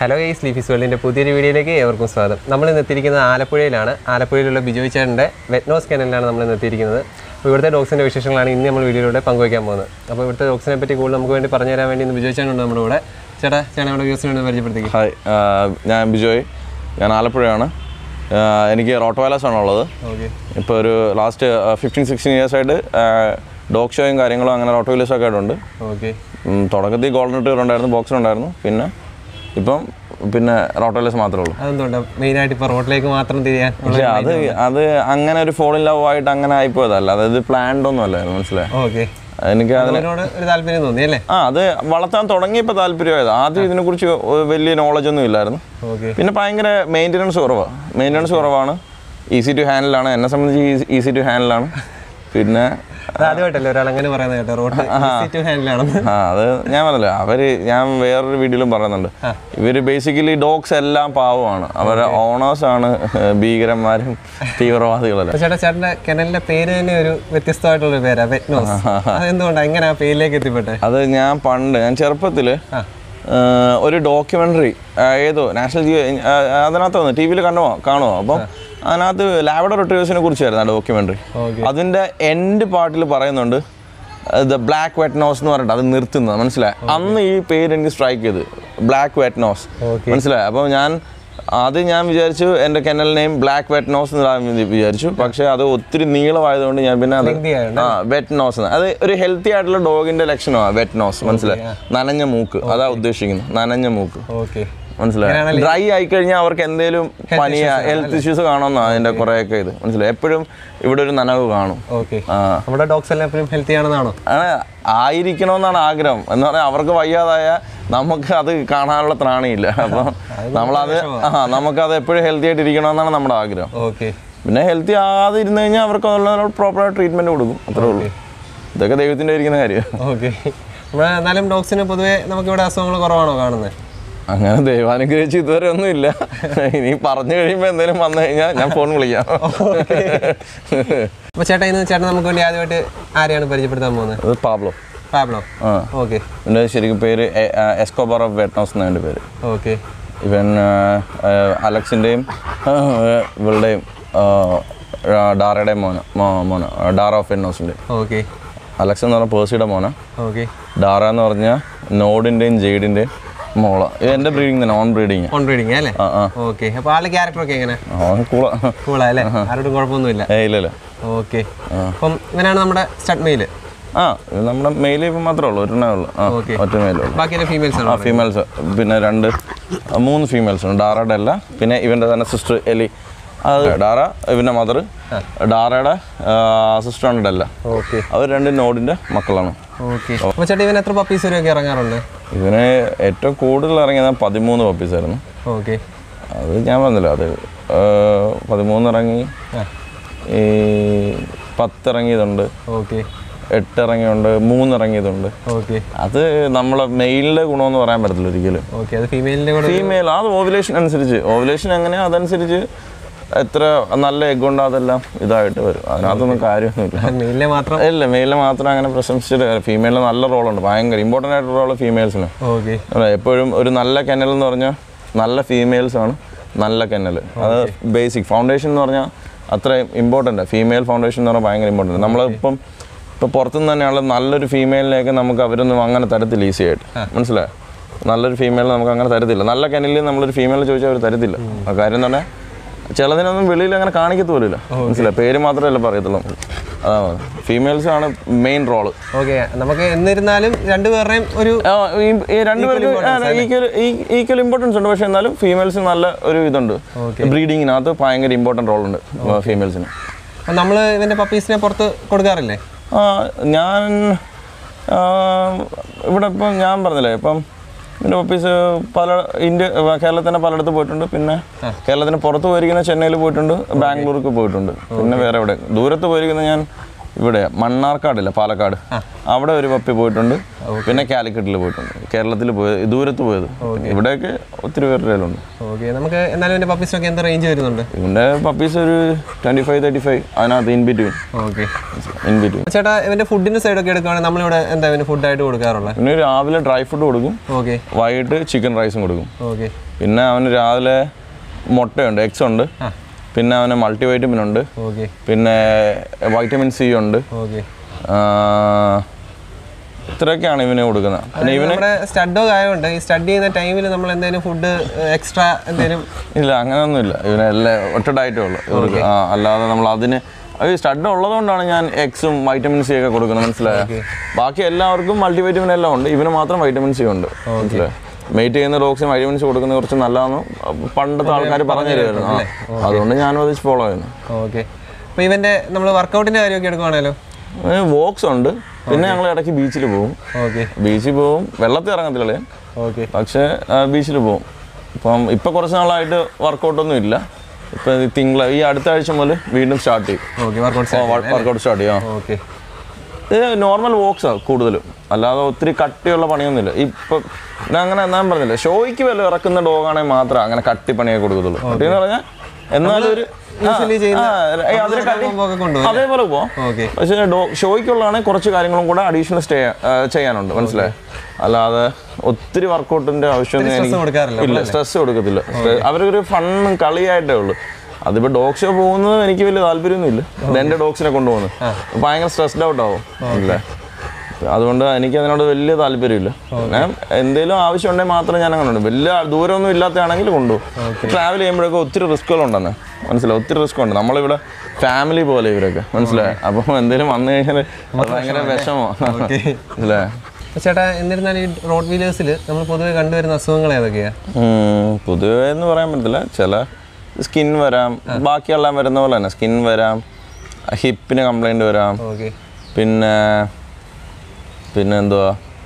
Hello ഈ സ്ലീഫീസ് വേൾഡിൻ്റെ പുതിയൊരു വീഡിയോയിലേക്ക് ഏവർക്കും സ്വാഗതം നമ്മൾ ഇന്ന് എത്തിയിരിക്കുന്നത് ആലപ്പുഴയിലാണ് ആലപ്പുഴയിലുള്ള ബിജോയ് ചേട്ടൻ്റെ വെറ്റ്നോസ് കനലിലാണ് നമ്മൾ ഇന്ന് എത്തിയിരിക്കുന്നത് അപ്പോൾ ഇവിടുത്തെ ഡോഗ്സിൻ്റെ വിശേഷങ്ങളാണ് ഇന്ന് നമ്മൾ വീഡിയോയിലൂടെ പങ്കുവയ്ക്കാൻ പോകുന്നത് അപ്പോൾ ഇവിടുത്തെ ഡോഗ്സിനെ പറ്റി കൂടുതൽ നമുക്ക് വേണ്ടി പറഞ്ഞു തരാൻ വേണ്ടി ഇന്ന് ബിജോയ് ചേട്ടനുണ്ട് നമ്മുടെ കൂടെ ചേട്ടാ ചേട്ടൻ നമ്മുടെ വ്യൂസിനെ വേണ്ടി പരിചയപ്പെടുത്തിക്കും ഹായ് ആ, ഞാൻ ബിജോയ് ഞാൻ ആലപ്പുഴയാണ് ആ, എനിക്ക് റോട്ടോവാലസ് ആണുള്ളത് ഓക്കെ ഇപ്പോൾ ഒരു ലാസ്റ്റ് ഫിഫ്റ്റീൻ സിക്സ്റ്റീൻ ഇയേഴ്സ് ആയിട്ട് ഡോഗ് ഷോയും കാര്യങ്ങളും അങ്ങനെ റോട്ടോവിലേഴ്സ് ഒക്കെ ആയിട്ടുണ്ട് ഓക്കെ ഉം, തുടക്കത്തിൽ ഗോൾഡൻ റിട്ടീവർ ഉണ്ടായിരുന്നു ബോക്സർ ഉണ്ടായിരുന്നു പിന്നെ ഇപ്പം പിന്നെ റോട്ടോവിലേഴ്സ് മാത്രമേ ഉള്ളൂ അതെന്തുകൊണ്ടാണ് മെയിനായിട്ട് ഇപ്പോൾ റോട്ടിലേക്ക് മാത്രം തിരിയാൻ ഉള്ള പക്ഷേ അത് അത് അങ്ങനെ ഒരു ഫോൾ ഇൻ ലവ് ആയിട്ട് അങ്ങനെ ആയിപ്പോയതല്ല അതായത് പ്ലാൻഡ് ഒന്നും അല്ലായിരുന്നു മനസ്സിലായി ഓക്കെ എനിക്ക് അതിന് അതിനോട് ഒരു താല്പര്യം തോന്നി അല്ലേ ആ അത് വളർത്താൻ തുടങ്ങിയപ്പോൾ താല്പര്യമായത് ആദ്യം ഇതിനെക്കുറിച്ച് വലിയ നോളജ് ഒന്നും ഇല്ലായിരുന്നു ഓക്കെ പിന്നെ ഭയങ്കര മെയിൻ്റനൻസ് കുറവാണ് മെയിൻ്റനൻസ് കുറവാണ് ഈസി ടു ഹാൻഡിലാണ് എന്നെ സംബന്ധിച്ച് ഈസി ടു ഹാൻഡിലാണ് പിന്നെ അത് ആദ്യമായിട്ടല്ലേ ഒരാൾ അങ്ങനെ പറയുന്നത് കേട്ടോ റോഡ് ടു ഹാൻഡിലാണെന്ന് ആ അത് ഞാൻ പറഞ്ഞില്ല അവര് ഞാൻ വേറൊരു വീഡിയോയിലും പറയുന്നുണ്ട് ഇവര് ബേസിക്കലി ഡോഗ്സ് എല്ലാം പാവമാണ് അവരെ ഓണേഴ്സ് ആണ് ഭീകരന്മാരും തീവ്രവാദികളല്ല അപ്പോൾ ചേട്ടാ ചേട്ടൻ്റെ കിണലിൻ്റെ പേര് തന്നെ ഒരു വ്യത്യസ്തമായിട്ടുള്ള പേരാ വെറ്റ്നോസ് അതെന്തുകൊണ്ടാണ് എങ്ങനെ ആ പേരിലേക്ക് എത്തിപ്പെട്ടെ അത് ഞാൻ പണ്ട് ഞാൻ ചെറുപ്പത്തിൽ ഒരു ഡോക്യുമെൻ്ററി ഏതോ നാഷണൽ ജിയോ അതിനകത്ത് വന്നു ടി വിയിൽ കണ്ടോ കാണുമോ അപ്പം അതിനകത്ത് ലാബഡർ റിട്രീവേഴ്സിനെ കുറിച്ചായിരുന്നു ആ ഡോക്യുമെൻ്ററി ഓക്കെ അതിൻ്റെ എൻഡ് പാർട്ടിൽ പറയുന്നുണ്ട് ദ ബ്ലാക്ക് വെറ്റ് നോസ് എന്ന് പറഞ്ഞിട്ട് അത് നിർത്തുന്നത് മനസ്സിലായി അന്ന് ഈ പേര് എനിക്ക് സ്ട്രൈക്ക് ചെയ്ത് ബ്ലാക്ക് വെറ്റ് നോസ് ഓക്കെ മനസ്സിലായി അപ്പോൾ ഞാൻ അത് ഞാൻ വിചാരിച്ചു എൻ്റെ kennel name black wet nose എന്ന് വിചാരിച്ചു പക്ഷേ അത് ഒത്തിരി നീളമായതുകൊണ്ട് ഞാൻ പിന്നെ അത് Lengthy ആയതുകൊണ്ട്? ആ വെറ്റ് നോസ് അത് ഒരു ഹെൽത്തി ആയിട്ടുള്ള ഡോഗിന്റെ ലക്ഷണമാണ് വെറ്റ് നോസ് മനസ്സിലായി നനഞ്ഞ മൂക്ക് അതാ ഉദ്ദേശിക്കുന്നത് നനഞ്ഞ മൂക്ക് ഓക്കെ മനസ്സിലായി ഡ്രൈ ആയി കഴിഞ്ഞാൽ അവർക്ക് എന്തെങ്കിലും പനിയ ഹെൽത്ത് ഇഷ്യൂസ് കാണുമെന്നാണ് അതിന്റെ കുറേയൊക്കെ ഇത് മനസ്സിലായി എപ്പോഴും ഇവിടെ ഒരു നനവ് കാണും ഓക്കെ ആ നമ്മുടെ ഡോഗ്സ് എല്ലാം എപ്പോഴും ഹെൽത്തി ആണെന്നാണോ അങ്ങനെ ആയിരിക്കണമെന്നാണ് ആഗ്രഹം എന്ന് പറഞ്ഞാൽ അവർക്ക് വയ്യാതായ നമുക്ക് അത് കാണാനുള്ള ത്രാണിയില്ല അപ്പം നമ്മളത് ആ നമുക്കത് എപ്പോഴും ഹെൽത്തി ആയിട്ട് ഇരിക്കണമെന്നാണ് നമ്മുടെ ആഗ്രഹം ഓക്കെ പിന്നെ ഹെൽത്തി ആകാതെ ഇരുന്ന് കഴിഞ്ഞാൽ അവർക്ക് അതിനുള്ള പ്രോപ്പർ ട്രീറ്റ്മെന്റ് കൊടുക്കും അത്രേ ഉള്ളൂ ഇതൊക്കെ ദൈവത്തിന്റെ ഇരിക്കുന്ന കാര്യം ഓക്കെ നമ്മുടെ എന്നാലും ഡോഗ്സിന് പൊതുവേ നമുക്കിവിടെ അസുഖങ്ങൾ കുറവാണോ കാണുന്നത് അങ്ങനെ ദൈവാനുഗ്രഹിച്ച് ഇതുവരെ ഒന്നും ഇല്ല ഇനി പറഞ്ഞു കഴിയുമ്പോൾ എന്തെങ്കിലും വന്നു കഴിഞ്ഞാൽ ഞാൻ ഫോൺ വിളിക്കാം അപ്പോൾ ചേട്ടാ ഇന്ന് ചേട്ടൻ നമുക്ക് വേണ്ടി ആദ്യമായിട്ട് ആരെയാണ് പരിചയപ്പെടുത്താൻ പോകുന്നത് അത് പാബ്ലോ പാബ്ലോ ആ ഓക്കെ എൻ്റെ ശരിക്കും പേര് എസ്കോബാർ ഓഫ് വെറ്റ്നോസ് എന്നാണ് എൻ്റെ പേര് ഓക്കെ ഇവൻ അലക്സിൻ്റെയും ഇവളുടെയും ആ, ഡാറയുടെയും മോന മോ- മോന ഡാറ ഓഫ് വെറ്റ്നോസിൻ്റെ ഓക്കെ അലക്സ് എന്ന് പറഞ്ഞാൽ പേഴ്സിയുടെ മോന ഓക്കെ ഡാറ എന്ന് പറഞ്ഞാൽ നോഡിൻ്റെയും ജെയ്ഡിൻ്റെയും മോള ഇത് എൻ്റെ ബ്രീഡിങ് തന്നെ ഓൺ ബ്രീഡിങ് ഓൺ റീഡിങ് അല്ലേ ആ ആ ഓക്കെ അപ്പോൾ ആളുടെ ക്യാരക്ടറൊക്കെ എങ്ങനെ അവൻ കൂള കൂളാ അല്ലേ ആരോടും കുഴപ്പമൊന്നുമില്ല ഏ ഇല്ല ഇല്ല ഓക്കെ അപ്പം ഇവനാണ് നമ്മുടെ സ്റ്റഡ് മെയിൽ ആ ഇത് നമ്മുടെ മെയിൽ ഇപ്പം മാത്രമേ ഉള്ളൂ ഒരെണ്ണേ ഉള്ളൂ ആ Okay. ഒറ്റ മെയിലേ ഉള്ളൂ ബാക്കിയെല്ലാം ഫീമെയിൽസ് ആ ആണോ ഫീമെയിൽസ് പിന്നെ രണ്ട് ആ, മൂന്ന് ഫീമെയിൽസ് ഉണ്ട് ഡാറയുടെ അല്ല പിന്നെ ഇവൻ്റെ തന്നെ സിസ്റ്റർ എലി അത് ഡാറ ഇവൻ്റെ മദർ ഡാറയുടെ സിസ്റ്ററാണ് ഡെല്ല ഓക്കെ അവർ രണ്ട് നോഡിൻ്റെ മക്കളാണ് ഓക്കെ അപ്പോൾ ചേട്ടാ ഇവൻ എത്ര പപ്പീസ് വരെയൊക്കെ ഇറങ്ങാറുണ്ട് ഇവന് ഏറ്റവും കൂടുതൽ ഇറങ്ങിയത് പതിമൂന്ന് പപ്പീസായിരുന്നു ഓക്കെ അത് ഞാൻ പറഞ്ഞില്ല അത് ആ, പതിമൂന്ന് ഇറങ്ങി ആ ഈ പത്ത് ഇറങ്ങിയതുണ്ട് ഓക്കെ എട്ട് ഇറങ്ങിയുണ്ട് മൂന്ന് ഇറങ്ങിയതുണ്ട് ഓക്കെ അത് നമ്മളെ മെയിലിൻ്റെ ഗുണമെന്ന് പറയാൻ പറ്റത്തില്ല ഒരിക്കലും ഓക്കെ അത് ഫീമെയിലിൻ്റെ കൂടെ ഫീമെയിൽ അത് ഓവുലേഷൻ അനുസരിച്ച് ഓവുലേഷൻ എങ്ങനെയാ അതനുസരിച്ച് എത്ര നല്ല എഗ് ഉണ്ടോ അതെല്ലാം ഇതായിട്ട് വരും അതിനകത്തൊന്നും കാര്യമൊന്നുമില്ല മെയിലിനെ മാത്രം ഇല്ല മെയിലിനെ മാത്രം അങ്ങനെ പ്രശംസിച്ചിട്ട് ഫീമെയിലിന് നല്ല റോളുണ്ട് ഭയങ്കര ഇമ്പോർട്ടൻ്റ് ആയിട്ടുള്ള റോള് ഫീമെയിൽസിന് ഓക്കെ എപ്പോഴും ഒരു നല്ല കെന്നൽ എന്ന് പറഞ്ഞാൽ നല്ല ഫീമെയിൽസ് ആണ് നല്ല കെന്നൽ അത് ബേസിക് ഫൗണ്ടേഷൻ എന്ന് പറഞ്ഞാൽ അത്രയും ഇമ്പോർട്ടൻ്റ് ഫീമെയിൽ ഫൗണ്ടേഷൻ എന്ന് പറഞ്ഞാൽ ഭയങ്കര ഇമ്പോർട്ടൻ്റ് നമ്മളിപ്പം ഇപ്പോൾ പുറത്തുനിന്ന് തന്നെയുള്ള നല്ലൊരു ഫീമെയിലിനെയൊക്കെ നമുക്ക് അവരൊന്നും അങ്ങനെ തരത്തില്ല ഈസി ആയിട്ട് മനസ്സിലായോ നല്ലൊരു ഫീമെയിൽ നമുക്ക് അങ്ങനെ തരത്തില്ല നല്ല കെനലിൽ നമ്മളൊരു ഫീമെയിൽ ചോദിച്ചാൽ അവർ തരത്തില്ല ആ കാര്യം എന്ന് പറഞ്ഞാൽ ചിലതിനൊന്നും വെളിയിൽ അങ്ങനെ കാണിക്കത്ത് പോലില്ല മനസ്സിലായി പേര് മാത്രമല്ല പറയത്തുള്ളൂ അതാണ് ഫീമെയിൽസ് ആണ് മെയിൻ റോള് ഓക്കെ നമുക്ക് എന്നിരുന്നാലും രണ്ടുപേരുടെയും ഒരു ആ, ഈ- ഈ രണ്ടുപേർക്ക് ഈക്വൽ ഈക്വൽ ഇമ്പോർട്ടൻസ് ഉണ്ട് പക്ഷെ എന്നാലും ഫീമെയിൽസ് നല്ല ഒരു ഇതുണ്ട് ബ്രീഡിങ്ങിനകത്ത് ഭയങ്കര ഇമ്പോർട്ടൻ്റ് റോൾ ഉണ്ട് ഫീമെയിൽസിന് നമ്മൾ ഇതിൻ്റെ പപ്പീസിനെ പുറത്ത് കൊടുക്കാറില്ലേ ആ ഞാൻ ആ, ഇവിടെ ഇപ്പം ഞാൻ പറഞ്ഞില്ലേ ഇപ്പം എൻ്റെ ഓഫീസ് പല ഇന്ത്യ കേരളത്തിന് പലയിടത്ത് പോയിട്ടുണ്ട് പിന്നെ കേരളത്തിന് പുറത്ത് പോയിരിക്കുന്ന ചെന്നൈയിൽ പോയിട്ടുണ്ട് ബാംഗ്ലൂർക്ക് പോയിട്ടുണ്ട് പിന്നെ വേറെ എവിടെ ദൂരത്ത് പോയിരിക്കുന്ന ഞാൻ ഇവിടെ മണ്ണാർക്കാടില്ല പാലക്കാട് അവിടെ ഒരു പപ്പി പോയിട്ടുണ്ട് പിന്നെ കാലിക്കറ്റിൽ പോയിട്ടുണ്ട് കേരളത്തിൽ പോയത് ദൂരത്ത് പോയത് ഇവിടെയൊക്കെ ഒത്തിരി പേരുടെ കയ്യിലുണ്ട് ഓക്കെ നമുക്ക് എന്നാലും ഇതിൻ്റെ പപ്പീസിനൊക്കെ എന്ത് റേഞ്ച് വരുന്നുണ്ട് ഇവൻ്റെ പപ്പീസ് ഒരു ട്വൻറ്റി ഫൈവ് തേർട്ടി ഫൈവ് അതിനകത്ത് in between okay in between ചേട്ടാ ഇവൻ്റെ ഫുഡിൻ്റെ സൈഡൊക്കെ എടുക്കുകയാണെങ്കിൽ നമ്മളിവിടെ എന്താ ഇവന് ഫുഡായിട്ട് കൊടുക്കാറുള്ളത് പിന്നെ രാവിലെ ഡ്രൈ ഫുഡ് കൊടുക്കും ഓക്കെ വൈകിട്ട് ചിക്കൻ റൈസും കൊടുക്കും ഓക്കെ പിന്നെ അവന് രാവിലെ മുട്ടയുണ്ട് എഗ്സ് ഉണ്ട് ആ പിന്നെ അവന് മൾട്ടി വൈറ്റമിൻ ഉണ്ട് ഓക്കെ പിന്നെ വൈറ്റമിൻ സി ഉണ്ട് ഓക്കെ ആ, ഇത്രയൊക്കെയാണ് ഇവന് കൊടുക്കുന്നത് പിന്നെ ഇവന് നമ്മുടെ സ്റ്റഡ് ഡോഗ് ആയതുകൊണ്ട് ഈ സ്റ്റഡ് ചെയ്യുന്ന ടൈമിൽ നമ്മൾ എന്തെങ്കിലും ഫുഡ് എക്സ്ട്രാ എന്തെങ്കിലും ഇല്ല അങ്ങനെയൊന്നുമില്ല ഇവന് എല്ലാം ഒറ്റ ഡയറ്റേ ഉള്ളൂ ഇവർക്ക് ആ അല്ലാതെ നമ്മൾ അതിന് ഈ സ്റ്റഡ് ഉള്ളതുകൊണ്ടാണ് ഞാൻ എക്സും വൈറ്റമിൻ സി ഒക്കെ കൊടുക്കുന്നത് മനസ്സിലായോ ബാക്കി എല്ലാവർക്കും മൾട്ടി വൈറ്റമിൻ എല്ലാം ഉണ്ട് ഇവന് മാത്രം വൈറ്റമിൻ സി ഉണ്ട് മനസ്സിലായോ മെയ്റ്റ് ചെയ്യുന്ന ഡോഗ്സിന് വൈറ്റമിൻ സി കൊടുക്കുന്നത് കുറച്ച് നല്ലതാണെന്ന് പണ്ടത്തെ ആൾക്കാർ പറഞ്ഞു തരുമായിരുന്നു ആ അതുകൊണ്ട് ഞാനും അത് ഫോളോ ചെയ്യുന്നു ഓക്കെ അപ്പോൾ ഇവൻ്റെ നമ്മൾ വർക്കൗട്ടിൻ്റെ കാര്യമൊക്കെ എടുക്കുവാണല്ലോ വോക്സ് ഉണ്ട് പിന്നെ ഞങ്ങൾ ഇടയ്ക്ക് ബീച്ചിൽ പോകും ഓക്കെ ബീച്ചിൽ പോകും വെള്ളത്തിൽ ഇറങ്ങത്തില്ല കളിയാൻ ഓക്കെ പക്ഷേ ബീച്ചിൽ പോകും ഇപ്പം ഇപ്പം കുറച്ച് നാളായിട്ട് വർക്കൗട്ടൊന്നും ഇല്ല ഇപ്പം ഈ തിങ്കള ഈ അടുത്ത ആഴ്ച മുതൽ വീണ്ടും സ്റ്റാർട്ട് ചെയ്യും ഓക്കെ വർക്കൗട്ട് വർക്കൗട്ട് സ്റ്റാർട്ട് ചെയ്യും ആ. ഓക്കെ ഇത് നോർമൽ വോക്സാണ് കൂടുതലും അല്ലാതെ ഒത്തിരി കട്ടിയുള്ള പണിയൊന്നുമില്ല ഇപ്പം ഞാൻ അങ്ങനെ ഞാൻ പറഞ്ഞില്ല ഷോയ്ക്ക് വല്ല ഇറക്കുന്ന ഡോഗാണെങ്കിൽ മാത്രമേ അങ്ങനെ കട്ടി പണിയൊക്കെ കൊടുക്കത്തുള്ളൂ കട്ടി എന്ന് പറഞ്ഞാൽ എന്നാലും ഒരു Usually ചെയ്യുന്ന ആ, അതിന് കട്ടി ഒക്കെ കൊണ്ടുപോകും അതേപോലെ പോവാം ഓക്കെ പക്ഷേ ഡോ ഷോയ്ക്കുള്ളതാണെങ്കിൽ കുറച്ച് കാര്യങ്ങളും കൂടെ അഡീഷണൽ സ്റ്റേ ചെയ്യാനുണ്ട് മനസ്സിലായി അല്ലാതെ ഒത്തിരി വർക്കൗട്ടിന്റെ ആവശ്യമൊന്നും സ്ട്രെസ് എനിക്ക് കൊടുക്കാറില്ല ഇല്ല സ്ട്രെസ് കൊടുക്കത്തില്ല Stress- അവരൊരു ഫണ്ണും കളിയായിട്ടേ ഉള്ളൂ അതിപ്പോ ഡോഗ് ഷോ പോകുന്നത് എനിക്ക് വലിയ താല്പര്യമൊന്നും ഇല്ല ഇത് എന്റെ ഡോഗ്സിനെ കൊണ്ടുപോകുന്നത് ഭയങ്കര സ്ട്രെസ്ഡ് ഔട്ട് ആവും അല്ലേ അതുകൊണ്ട് എനിക്ക് അതിനോട് വലിയ താല്പര്യമില്ല ഞാൻ എന്തെങ്കിലും ആവശ്യമുണ്ടെങ്കിൽ മാത്രം ഞാൻ അങ്ങനെ ഉണ്ട് വലിയ ദൂരമൊന്നും ഇല്ലാത്തതാണെങ്കിൽ കൊണ്ടുപോകും ട്രാവൽ ചെയ്യുമ്പോഴൊക്കെ ഒത്തിരി റിസ്കുകളുണ്ടെന്ന് മനസ്സിലായി ഒത്തിരി റിസ്ക് ഉണ്ട് നമ്മളിവിടെ ഫാമിലി പോലെ ഇവരൊക്കെ മനസ്സിലായി അപ്പം എന്തെങ്കിലും വന്നു കഴിഞ്ഞാൽ അത് ഭയങ്കര വിഷമോ മനസ്സിലായി ചേട്ടാ എന്നിരുന്നാലും ഈ റോഡ് വീലേഴ്സിൽ നമ്മൾ പൊതുവെ കണ്ടുവരുന്ന അസുഖങ്ങൾ ഏതൊക്കെയാണ് ഉം, പൊതുവേ എന്ന് പറയാൻ പറ്റില്ല ചില സ്കിൻ വരാം ബാക്കിയെല്ലാം വരുന്ന പോലെ തന്നെ സ്കിൻ വരാം ഹിപ്പിന് കംപ്ലൈൻറ്റ് വരാം ഓക്കെ പിന്നെ പിന്നെ എന്തുവാ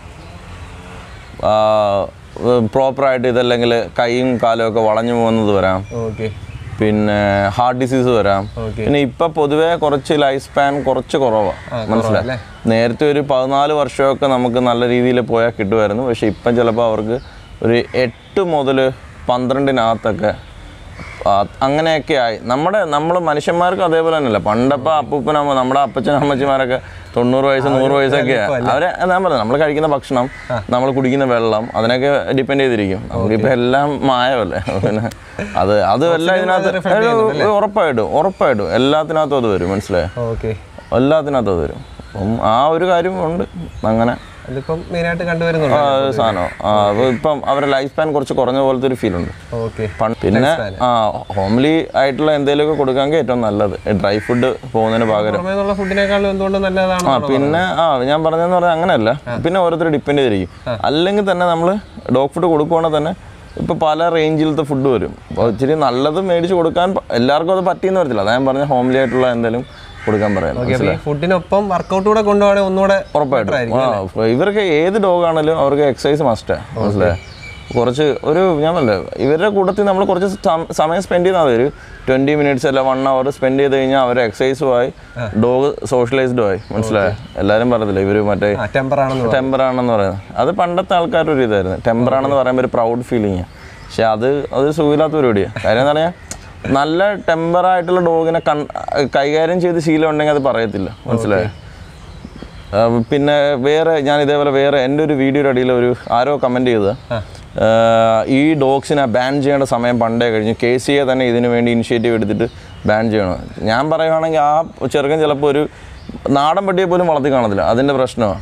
പ്രോപ്പറായിട്ട് ഇതല്ലെങ്കിൽ കൈയും കാലും ഒക്കെ വളഞ്ഞു പോകുന്നത് വരാം ഓക്കെ പിന്നെ ഹാർട്ട് ഡിസീസ് വരാം ഓക്കെ പിന്നെ ഇപ്പം പൊതുവേ കുറച്ച് ലൈഫ് സ്പാൻ കുറച്ച് കുറവാണ് മനസ്സിലായി അല്ലേ? നേരത്തെ നേരത്തെ ഒരു പതിനാല് വർഷമൊക്കെ നമുക്ക് നല്ല രീതിയിൽ പോയാൽ കിട്ടുമായിരുന്നു പക്ഷേ ഇപ്പം ചിലപ്പോൾ അവർക്ക് ഒരു എട്ട് മുതൽ പന്ത്രണ്ടിനകത്തൊക്കെ ആ, അങ്ങനെയൊക്കെ ആയി നമ്മുടെ നമ്മൾ മനുഷ്യന്മാർക്ക് അതേപോലെ തന്നെയല്ല പണ്ടപ്പോൾ അപ്പൂപ്പനമ്മ നമ്മുടെ അപ്പച്ചനും അമ്മച്ചിമാരൊക്കെ തൊണ്ണൂറ് വയസ്സ് നൂറ് വയസ്സൊക്കെ അവരെ ഞാൻ പറഞ്ഞു നമ്മൾ കഴിക്കുന്ന ഭക്ഷണം നമ്മൾ കുടിക്കുന്ന വെള്ളം അതിനൊക്കെ ഡിപ്പെൻഡ് ചെയ്തിരിക്കും നമുക്കിപ്പോൾ എല്ലാം മായമല്ലേ പിന്നെ അത് അത് എല്ലാം ഇതിനകത്ത് ഒരു- ഉറപ്പായിട്ടും ഉറപ്പായിട്ടും എല്ലാത്തിനകത്തും അത് വരും മനസ്സിലായോ ഓക്കെ എല്ലാത്തിനകത്തും അത് വരും അപ്പം ആ ഒരു കാര്യം ഉണ്ട് അങ്ങനെ അതിപ്പം മെയിനായിട്ട് കണ്ടുവരുന്നുണ്ട് ആ ഒരു സാധനം ആ അപ്പോൾ ഇപ്പം അവരുടെ ലൈഫ് സ്പാൻ കുറച്ച് കുറഞ്ഞ പോലത്തെ ഒരു ഫീൽ ഉണ്ട് ഓക്കെ പണ്ട് പിന്നെ ആ ഹോംലി ആയിട്ടുള്ള എന്തെങ്കിലുമൊക്കെ കൊടുക്കാമെങ്കിൽ ഏറ്റവും നല്ലത് ഡ്രൈ ഫുഡ് പോകുന്നതിന് പകരം പുറമേ നിന്നുള്ള ഫുഡിനേക്കാളും എന്തുകൊണ്ട് നല്ലതാണ് ആ പിന്നെ ആ ഞാൻ പറഞ്ഞതെന്ന് പറഞ്ഞാൽ അങ്ങനെയല്ല പിന്നെ ഓരോരുത്തർ ഡിപ്പെൻഡ് ചെയ്തിരിക്കും അല്ലെങ്കിൽ തന്നെ നമ്മൾ ഡോഗ് ഫുഡ് കൊടുക്കുവാണെങ്കിൽ തന്നെ ഇപ്പോൾ പല റേഞ്ചിലത്തെ ഫുഡ് വരും അപ്പോൾ ഇച്ചിരി നല്ലത് മേടിച്ച് കൊടുക്കാൻ പ- എല്ലാവർക്കും അത് പറ്റിയെന്ന് വരത്തില്ല അതാ ഞാൻ പറഞ്ഞ ഹോംലി ആയിട്ടുള്ള എന്തെങ്കിലും കൊടുക്കാൻ പറയാം ഓക്കെ അപ്പോൾ ഈ ഫുഡിനൊപ്പം വർക്കൗട്ട് കൂടെ കൊണ്ടുപോകണമെങ്കിൽ ഒന്നുകൂടെ ഉറപ്പായിട്ടും ആ ഇവർക്ക് ഏത് ഡോഗാണെങ്കിലും അവർക്ക് എക്സസൈസ് മസ്റ്റാണ് മനസ്സിലായോ കുറച്ച് ഒരു ഞാൻ പറഞ്ഞില്ലേ ഇവരുടെ കൂട്ടത്തിൽ നമ്മൾ കുറച്ച് സം- സമയം സ്പെൻഡ് ചെയ്താൽ മതി ഒരു ട്വൻറ്റി മിനിറ്റ്സ് അല്ല വൺ അവർ സ്പെൻഡ് ചെയ്ത് കഴിഞ്ഞാൽ അവർ എക്സസൈസുമായി ഡോഗ് സോഷ്യലൈസ്ഡും ആയി മനസ്സിലായോ എല്ലാവരും പറയത്തില്ല ഇവർ മറ്റേ ആ ടെമ്പർ ആണെന്ന് ടെമ്പർ ആണെന്ന് പറയുന്നത് അത് പണ്ടത്തെ ആൾക്കാരുടെ ഒരു ഇതായിരുന്നു ടെമ്പർ ആണെന്ന് പറയുമ്പോൾ ഒരു പ്രൗഡ് ഫീലിംഗ് പക്ഷെ അത് അത് സുഖമില്ലാത്ത പരിപാടിയാണ് കാര്യം എന്താ പറയുക നല്ല ടെമ്പർ ആയിട്ടുള്ള ഡോഗിനെ കൺ കൈകാര്യം ചെയ്ത് ശീലം ഉണ്ടെങ്കിൽ അത് പറയത്തില്ല മനസ്സിലായോ ആ, പിന്നെ വേറെ ഞാൻ ഇതേപോലെ വേറെ എൻ്റെ ഒരു വീഡിയോയുടെ അടിയിൽ ഒരു ആരോ കമൻറ്റ് ചെയ്തത് ആ, ഈ ഡോഗ്സിനെ ബാൻ ചെയ്യേണ്ട സമയം പണ്ടേ കഴിഞ്ഞു കെ സി എ തന്നെ ഇതിനു വേണ്ടി ഇനിഷ്യേറ്റീവ് എടുത്തിട്ട് ബാൻ ചെയ്യണം ഞാൻ പറയുവാണെങ്കിൽ ആ ചെറുക്കൻ ചിലപ്പോൾ ഒരു നാടൻ പട്ടിയെ പോലും വളർത്തി കാണത്തില്ല അതിൻ്റെ പ്രശ്നമാണ്